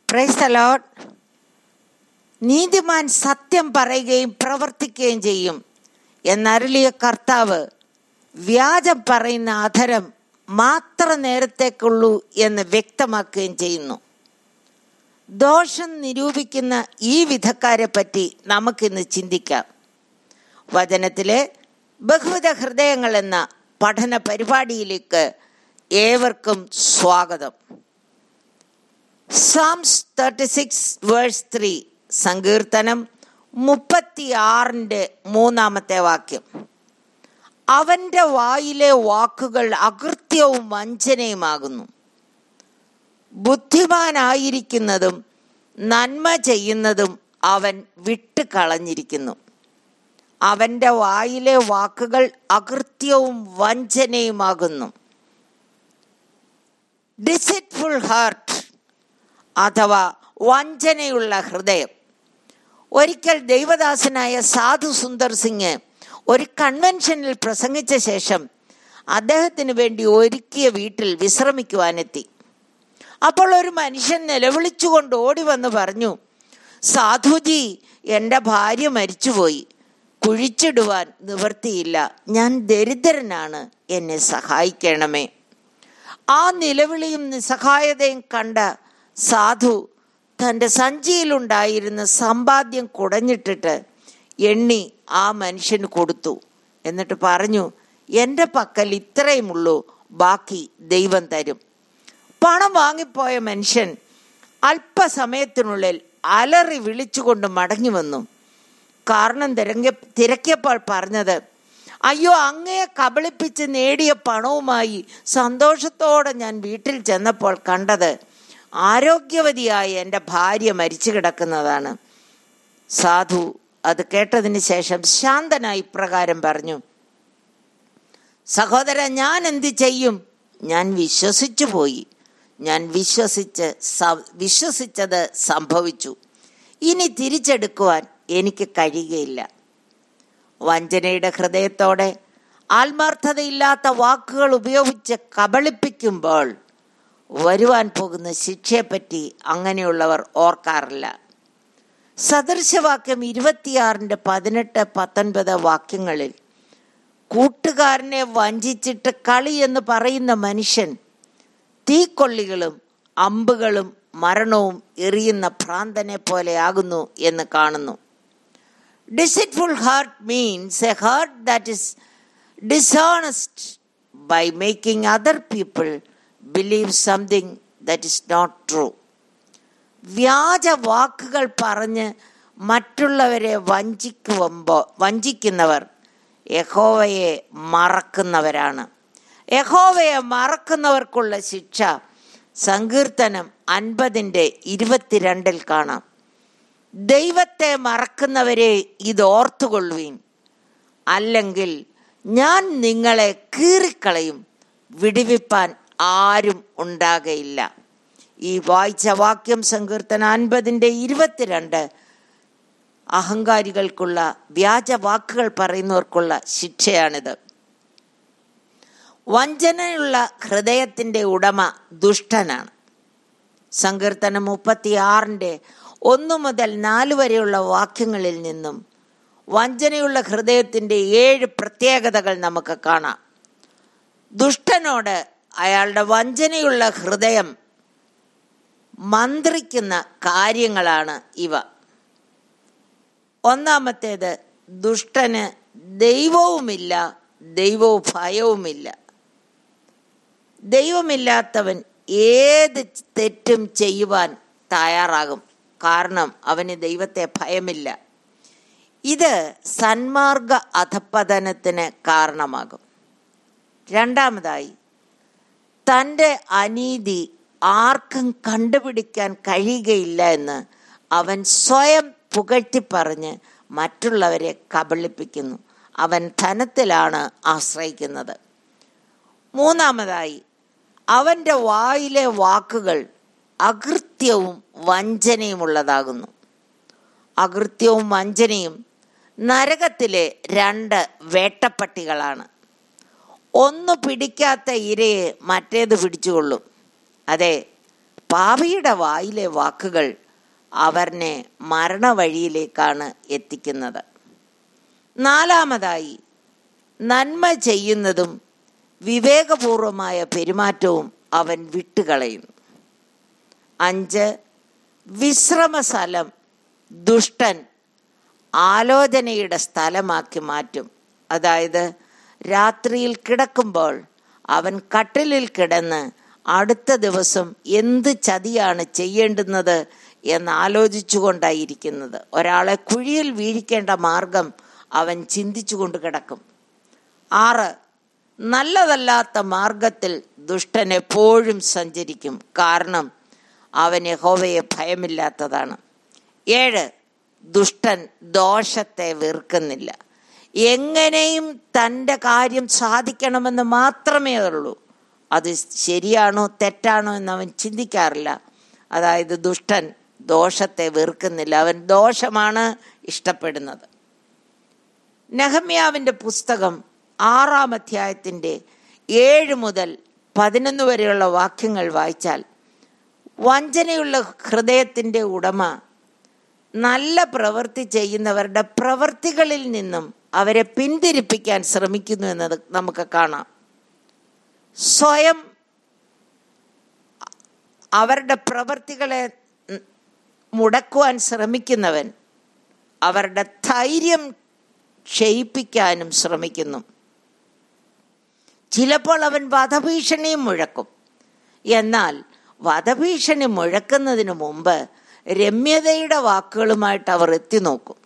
price load നീതിമാൻ സത്യം പറയുകയും പ്രവർത്തിക്കുകയും ചെയ്യും എന്നരുളിയ കർത്താവ് വ്യാജം പറയുന്ന അധരം മാത്ര നേരത്തേക്കുള്ളൂ എന്ന് വ്യക്തമാക്കുകയും ചെയ്യുന്നു ദോഷം നിരൂപിക്കുന്ന ഈ വിധക്കാരെ പറ്റി നമുക്കിന്ന് ചിന്തിക്കാം വചനത്തിലെ ബഹുവിധ ഹൃദയങ്ങൾ എന്ന പഠന പരിപാടിയിലേക്ക് ഏവർക്കും സ്വാഗതം Psalms thirty six verse three സങ്കീർത്തനം മുപ്പത്തിയാറിൻ്റെ മൂന്നാമത്തെ വാക്യം അവൻ്റെ വായിലെ വാക്കുകൾ അകൃത്യവും വഞ്ചനയുമാകുന്നു ബുദ്ധിമാനായിരിക്കുന്നതും നന്മ ചെയ്യുന്നതും അവൻ വിട്ടുകളഞ്ഞിരിക്കുന്നു അവൻ്റെ വായിലെ വാക്കുകൾ അകൃത്യവും വഞ്ചനയുമാകുന്നു ഡിസിറ്റ്ഫുൾ ഹാർട്ട് അഥവാ വഞ്ചനയുള്ള ഹൃദയം ഒരിക്കൽ ദൈവദാസനായ സാധു സുന്ദർ സിംഗ് ഒരു കൺവെൻഷനിൽ പ്രസംഗിച്ച ശേഷം അദ്ദേഹത്തിന് വേണ്ടി ഒരുക്കിയ വീട്ടിൽ വിശ്രമിക്കുവാനെത്തി അപ്പോൾ ഒരു മനുഷ്യൻ നിലവിളിച്ചുകൊണ്ട് ഓടി വന്ന് പറഞ്ഞു സാധുജി എൻ്റെ ഭാര്യ മരിച്ചുപോയി കുഴിച്ചിടുവാൻ നിവർത്തിയില്ല ഞാൻ ദരിദ്രനാണ് എന്നെ സഹായിക്കണമേ ആ നിലവിളിയും നിസ്സഹായതയും കണ്ട സാധു തൻ്റെ സഞ്ചിയിലുണ്ടായിരുന്ന സമ്പാദ്യം കുടഞ്ഞിട്ടിട്ട് എണ്ണി ആ മനുഷ്യന് കൊടുത്തു എന്നിട്ട് പറഞ്ഞു എൻ്റെ പക്കൽ ഇത്രയുമുള്ളൂ ബാക്കി ദൈവം തരും പണം വാങ്ങിപ്പോയ മനുഷ്യൻ അല്പസമയത്തിനുള്ളിൽ അലറി വിളിച്ചുകൊണ്ട് മടങ്ങി വന്നു കാരണം തിരങ്ങ തിരക്കിയപ്പോൾ പറഞ്ഞത് അയ്യോ അങ്ങയെ കബളിപ്പിച്ച് നേടിയ പണവുമായി സന്തോഷത്തോടെ ഞാൻ വീട്ടിൽ ചെന്നപ്പോൾ കണ്ടത് ആരോഗ്യവതിയായ എൻ്റെ ഭാര്യ മരിച്ചു കിടക്കുന്നതാണ് സാധു അത് കേട്ടതിന് ശേഷം ശാന്തനായി ഇപ്രകാരം പറഞ്ഞു സഹോദര ഞാൻ എന്ത് ചെയ്യും ഞാൻ വിശ്വസിച്ചു പോയി ഞാൻ വിശ്വസിച്ച് വിശ്വസിച്ചത് സംഭവിച്ചു ഇനി തിരിച്ചെടുക്കുവാൻ എനിക്ക് കഴിയുകയില്ല വഞ്ചനയുടെ ഹൃദയത്തോടെ ആത്മാർത്ഥതയില്ലാത്ത വാക്കുകൾ ഉപയോഗിച്ച് കബളിപ്പിക്കുമ്പോൾ വരുവാൻ പോകുന്ന ശിക്ഷയെപ്പറ്റി അങ്ങനെയുള്ളവർ ഓർക്കാറില്ല സദൃശവാക്യം ഇരുപത്തിയാറിൻ്റെ പതിനെട്ട് പത്തൊൻപത് വാക്യങ്ങളിൽ കൂട്ടുകാരനെ വഞ്ചിച്ചിട്ട് കളി എന്ന് പറയുന്ന മനുഷ്യൻ തീക്കൊള്ളികളും അമ്പുകളും മരണവും എറിയുന്ന ഭ്രാന്തനെ പോലെയാകുന്നു എന്ന് കാണുന്നു deceitful heart means a heart that is dishonest by making other people believe something that is not true വ്യാജ വാക്കുകൾ പറഞ്ഞ് മറ്റുള്ളവരെ വഞ്ചിക്കുമ്പോൾ വഞ്ചിക്കുന്നവർ യഹോവയെ മറക്കുന്നവരാണ് യഹോവയെ മറക്കുന്നവർക്കുള്ള ശിക്ഷ സങ്കീർത്തനം അൻപതിൻ്റെ ഇരുപത്തിരണ്ടിൽ കാണാം ദൈവത്തെ മറക്കുന്നവരെ ഇത് ഓർത്തുകൊള്ളുവീൻ അല്ലെങ്കിൽ ഞാൻ നിങ്ങളെ കീറിക്കളയും വിടിവിപ്പാൻ ആരും ഉണ്ടാകയില്ല ഈ വായിച്ച വാക്യം സങ്കീർത്തന അൻപതിൻ്റെ ഇരുപത്തിരണ്ട് അഹങ്കാരികൾക്കുള്ള വ്യാജ വാക്കുകൾ പറയുന്നവർക്കുള്ള ശിക്ഷയാണിത് വഞ്ചനയുള്ള ഹൃദയത്തിൻ്റെ ഉടമ ദുഷ്ടനാണ് സങ്കീർത്തനം മുപ്പത്തിയാറിൻ്റെ ഒന്ന് മുതൽ നാല് വരെയുള്ള വാക്യങ്ങളിൽ നിന്നും വഞ്ചനയുള്ള ഹൃദയത്തിൻ്റെ ഏഴ് പ്രത്യേകതകൾ നമുക്ക് കാണാം ദുഷ്ടനോട് അയാളുടെ വഞ്ചനയുള്ള ഹൃദയം മന്ത്രിക്കുന്ന കാര്യങ്ങളാണ് ഇവ ഒന്നാമത്തേത് ദുഷ്ടന് ദൈവവുമില്ല ദൈവവും ഭയവുമില്ല ദൈവമില്ലാത്തവൻ ഏത് തെറ്റും ചെയ്യുവാൻ തയ്യാറാകും കാരണം അവന് ദൈവത്തെ ഭയമില്ല ഇത് സന്മാർഗ അധപ്പതനത്തിന് കാരണമാകും രണ്ടാമതായി തൻ്റെ അനീതി ആർക്കും കണ്ടുപിടിക്കാൻ കഴിയുകയില്ല എന്ന് അവൻ സ്വയം പുകഴ്ത്തി പറഞ്ഞ് മറ്റുള്ളവരെ കബളിപ്പിക്കുന്നു അവൻ ധനത്തിലാണ് ആശ്രയിക്കുന്നത് മൂന്നാമതായി അവൻ്റെ വായിലെ വാക്കുകൾ അകൃത്യവും വഞ്ചനയുമുള്ളതാകുന്നു അകൃത്യവും വഞ്ചനയും നരകത്തിലെ രണ്ട് വേട്ടപ്പട്ടികളാണ് ഒന്ന് പിടിക്കാത്ത ഇരയെ മറ്റേത് പിടിച്ചുകൊള്ളും അതെ പാപിയുടെ വായിലെ വാക്കുകൾ അവനെ മരണവഴിയിലേക്കാണ് എത്തിക്കുന്നത് നാലാമതായി നന്മ ചെയ്യുന്നതും വിവേകപൂർവമായ പെരുമാറ്റവും അവൻ വിട്ടുകളയുന്നു അഞ്ച് വിശ്രമസ്ഥലം ദുഷ്ടൻ ആലോചനയുടെ സ്ഥലമാക്കി മാറ്റും അതായത് രാത്രിയിൽ കിടക്കുമ്പോൾ അവൻ കട്ടിലിൽ കിടന്ന് അടുത്ത ദിവസം എന്ത് ചതിയാണ് ചെയ്യേണ്ടുന്നത് എന്ന് ആലോചിച്ചുകൊണ്ടായിരിക്കുന്നത് ഒരാളെ കുഴിയിൽ വീഴിക്കേണ്ട മാർഗം അവൻ ചിന്തിച്ചുകൊണ്ട് കിടക്കും ആറ് നല്ലതല്ലാത്ത മാർഗത്തിൽ ദുഷ്ടൻ എപ്പോഴും സഞ്ചരിക്കും കാരണം അവൻ യഹോവയെ ഭയമില്ലാത്തതാണ് ഏഴ് ദുഷ്ടൻ ദോഷത്തെ വെറുക്കുന്നില്ല എങ്ങനെയും തൻ്റെ കാര്യം സാധിക്കണമെന്ന് മാത്രമേ ഉള്ളൂ അത് ശരിയാണോ തെറ്റാണോ എന്ന് അവൻ ചിന്തിക്കാറില്ല അതായത് ദുഷ്ടൻ ദോഷത്തെ വെറുക്കുന്നില്ല അവൻ ദോഷമാണ് ഇഷ്ടപ്പെടുന്നത് നെഹമ്യാവിൻ്റെ പുസ്തകം ആറാം അധ്യായത്തിൻ്റെ ഏഴ് മുതൽ പതിനൊന്ന് വരെയുള്ള വാക്യങ്ങൾ വായിച്ചാൽ വഞ്ചനയുള്ള ഹൃദയത്തിൻ്റെ ഉടമ നല്ല പ്രവൃത്തി ചെയ്യുന്നവരുടെ പ്രവൃത്തികളിൽ നിന്നും അവരെ പിന്തിരിപ്പിക്കാൻ ശ്രമിക്കുന്നു എന്നത് നമുക്ക് കാണാം സ്വയം അവരുടെ പ്രവൃത്തികളെ മുടക്കുവാൻ ശ്രമിക്കുന്നവൻ അവരുടെ ധൈര്യം ക്ഷയിപ്പിക്കാനും ശ്രമിക്കുന്നു ചിലപ്പോൾ അവൻ വധഭീഷണിയും മുഴക്കും എന്നാൽ വധഭീഷണി മുഴക്കുന്നതിന് മുമ്പ് രമ്യതയുടെ വാക്കുകളുമായിട്ട് അവർ എത്തി നോക്കും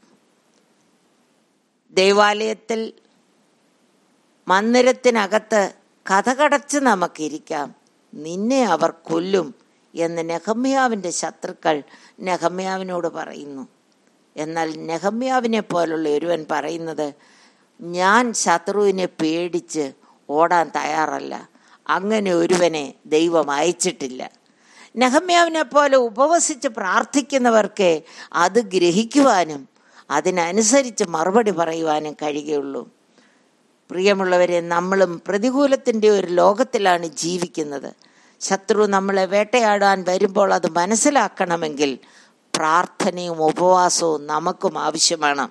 ദേവാലയത്തിൽ മന്ദിരത്തിനകത്ത് കഥകടച്ച് നമുക്കിരിക്കാം നിന്നെ അവർ കൊല്ലും എന്ന് നെഹമ്യാവിൻ്റെ ശത്രുക്കൾ നെഹമ്യാവിനോട് പറയുന്നു എന്നാൽ നെഹമ്യാവിനെ പോലുള്ള ഒരുവൻ പറയുന്നത് ഞാൻ ശത്രുവിനെ പേടിച്ച് ഓടാൻ തയ്യാറല്ല അങ്ങനെ ഒരുവനെ ദൈവം അയച്ചിട്ടില്ല നെഹമ്യാവിനെ പോലെ ഉപവസിച്ച് പ്രാർത്ഥിക്കുന്നവർക്ക് അത് ഗ്രഹിക്കുവാനും അതിനനുസരിച്ച് മറുപടി പറയുവാനും കഴിയുകയുള്ളൂ പ്രിയമുള്ളവരെ നമ്മളും പ്രതികൂലത്തിൻ്റെ ഒരു ലോകത്തിലാണ് ജീവിക്കുന്നത് ശത്രു നമ്മളെ വേട്ടയാടാൻ വരുമ്പോൾ അത് മനസ്സിലാക്കണമെങ്കിൽ പ്രാർത്ഥനയും ഉപവാസവും നമുക്കും ആവശ്യമാണ്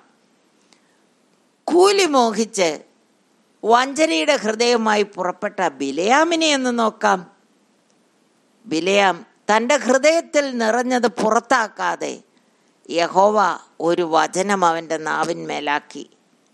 കൂലി മോഹിച്ച് വഞ്ചനയുടെ ഹൃദയമായി പുറപ്പെട്ട ബിലയാമിനെ എന്ന് നോക്കാം ബിലയാം തൻ്റെ ഹൃദയത്തിൽ നിറഞ്ഞത് പുറത്താക്കാതെ യഹോവ ഒരു വചനം അവൻ്റെ നാവിന്മേലാക്കി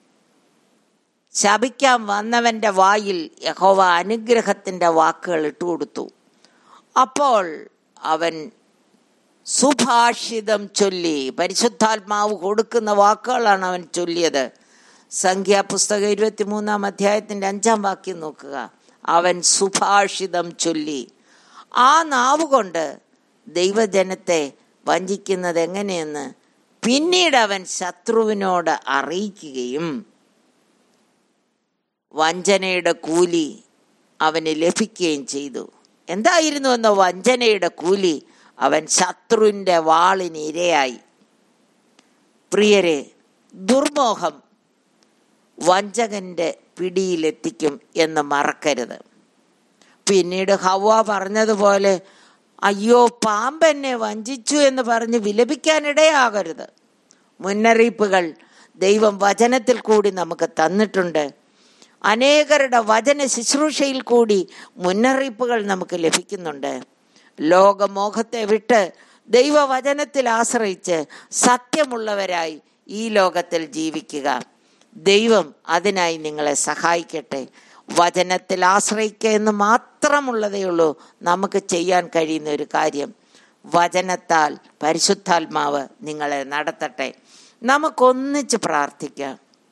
ശപിക്കാൻ വന്നവൻ്റെ വായിൽ യഹോവ അനുഗ്രഹത്തിൻ്റെ വാക്കുകൾ ഇട്ടുകൊടുത്തു അപ്പോൾ അവൻ സുഭാഷിതം ചൊല്ലി പരിശുദ്ധാത്മാവ് കൊടുക്കുന്ന വാക്കുകളാണ് അവൻ ചൊല്ലിയത് സംഖ്യാപുസ്തകം ഇരുപത്തിമൂന്നാം അധ്യായത്തിൻ്റെ അഞ്ചാം വാക്യം നോക്കുക അവൻ സുഭാഷിതം ചൊല്ലി ആ നാവ് കൊണ്ട് ദൈവജനത്തെ വഞ്ചിക്കുന്നത് എങ്ങനെയെന്ന് പിന്നീട് അവൻ ശത്രുവിനോട് അറിയിക്കുകയും വഞ്ചനയുടെ കൂലി അവന് ലഭിക്കുകയും ചെയ്തു എന്തായിരുന്നു എന്ന വഞ്ചനയുടെ കൂലി അവൻ ശത്രുവിൻ്റെ വാളിന് ഇരയായി പ്രിയരെ ദുർമോഹം വഞ്ചകന്റെ പിടിയിലെത്തിക്കും എന്ന് മറക്കരുത് പിന്നീട് ഹവ പറഞ്ഞതുപോലെ അയ്യോ പാമ്പെന്നെ വഞ്ചിച്ചു എന്ന് പറഞ്ഞ് വിലപിക്കാനിടയാകരുത് മുന്നറിയിപ്പുകൾ ദൈവം വചനത്തിൽ കൂടി നമുക്ക് തന്നിട്ടുണ്ട് അനേകരുടെ വചന ശുശ്രൂഷയിൽ കൂടി മുന്നറിയിപ്പുകൾ നമുക്ക് ലഭിക്കുന്നുണ്ട് ലോകമോഹത്തെ വിട്ട് ദൈവവചനത്തിൽ ആശ്രയിച്ച് സത്യമുള്ളവരായി ഈ ലോകത്തിൽ ജീവിക്കുക ദൈവം അതിനായി നിങ്ങളെ സഹായിക്കട്ടെ വചനത്തിൽ ആശ്രയിക്കുക എന്ന് മാത്രമുള്ളതേ ഉള്ളൂ നമുക്ക് ചെയ്യാൻ കഴിയുന്ന ഒരു കാര്യം വചനത്താൽ പരിശുദ്ധാത്മാവ് നിങ്ങളെ നടത്തട്ടെ നമുക്കൊന്നിച്ച് പ്രാർത്ഥിക്കാം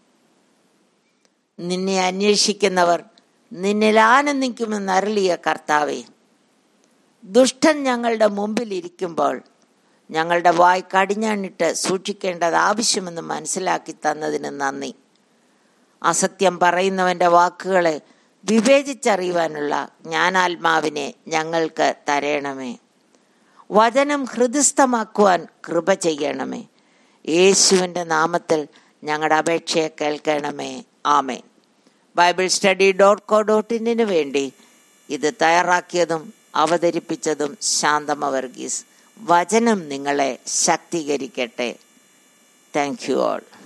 നിന്നെ അന്വേഷിക്കുന്നവർ നിന്നിൽ ആനന്ദിക്കുമെന്ന് അരളിയ കർത്താവേ ദുഷ്ടൻ ഞങ്ങളുടെ മുമ്പിൽ ഇരിക്കുമ്പോൾ ഞങ്ങളുടെ വായ് കടിഞ്ഞാണിട്ട് സൂക്ഷിക്കേണ്ടത് ആവശ്യമെന്ന് മനസ്സിലാക്കി തന്നതിന് നന്ദി അസത്യം പറയുന്നവൻ്റെ വാക്കുകളെ വിവേചിച്ചറിയുവാനുള്ള ജ്ഞാനാത്മാവിനെ ഞങ്ങൾക്ക് തരയണമേ വചനം ഹൃദയസ്ഥമാക്കുവാൻ കൃപ ചെയ്യണമേ യേശുവിൻ്റെ നാമത്തിൽ ഞങ്ങളുടെ അപേക്ഷയെ കേൾക്കണമേ ആമേൻ Bible study dot co dot ഇന്നിന് വേണ്ടി ഇത് തയ്യാറാക്കിയതും അവതരിപ്പിച്ചതും ശാന്തമ വർഗീസ് വചനം നിങ്ങളെ ശക്തീകരിക്കട്ടെ താങ്ക് യു ഓൾ